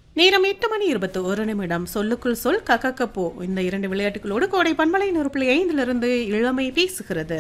நேரம் எட்டு மணி இருபத்தி ஒரு நிமிடம் சொல்லுக்குள் சொல் கக்கக்கப்போ இந்த இரண்டு விளையாட்டுகளோடு கோடை பண்பலை நூறு புள்ளி ஐந்திலிருந்து இளமை பேசுகிறது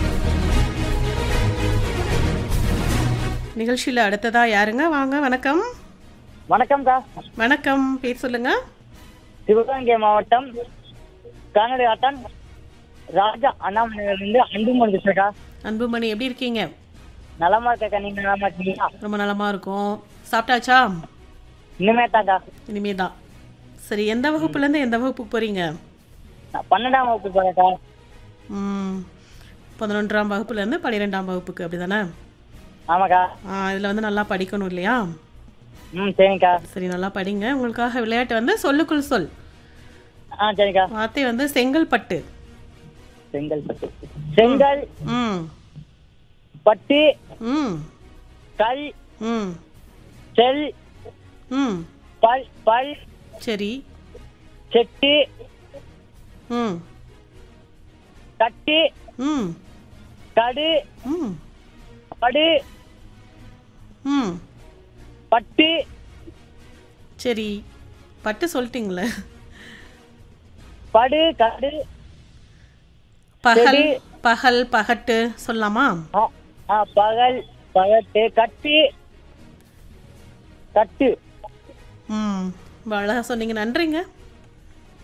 நிகழ்ச்சியில் அடுத்ததா யாருங்க வாங்க வணக்கம் வணக்கம்க்கா வணக்கம் பேர் சொல்லுங்க சிவகங்கை மாவட்டம் கானடி ஆட்டன் ராஜா அண்ணாமலையிலிருந்து அன்புமணி பேசுறக்கா அன்புமணி எப்படி இருக்கீங்க நலமா இருக்கக்கா நீங்க நலமா இருக்கீங்களா ரொம்ப நலமா இருக்கும் சாப்பிட்டாச்சா இனிமே தாக்கா இனிமே தான் சரி எந்த வகுப்புலேருந்து எந்த வகுப்புக்கு போறீங்க நான் பன்னெண்டாம் வகுப்பு போறேக்கா ம் பதினொன்றாம் வகுப்புலேருந்து பன்னிரெண்டாம் வகுப்புக்கு அப்படி தானே ஆமாக்கா இதில் வந்து நல்லா படிக்கணும் இல்லையா ம் சரிங்கக்கா சரி நல்லா படிங்க உங்களுக்காக விளையாட்டு வந்து சொல்லுக்குள் சொல் ஆ சரிக்கா வார்த்தை வந்து செங்கல்பட்டு செங்கல் பட்டு செங்கல் ம் பட்டு ம் கல் ம் செல் ம் பல் பல் சரி செட்டு ம் கட்டு ம் கடு ம் படு ம் பட்டு சரி பட்டு சொல்லிட்டீங்களே படு கடு பகல் சரி. பகல் பகட்டு சொல்லலாமா ஆ ஆ பகல் பகட்டு கட்டு கட்டு ம் ரொம்ப அழகா சொன்னீங்க நன்றிங்க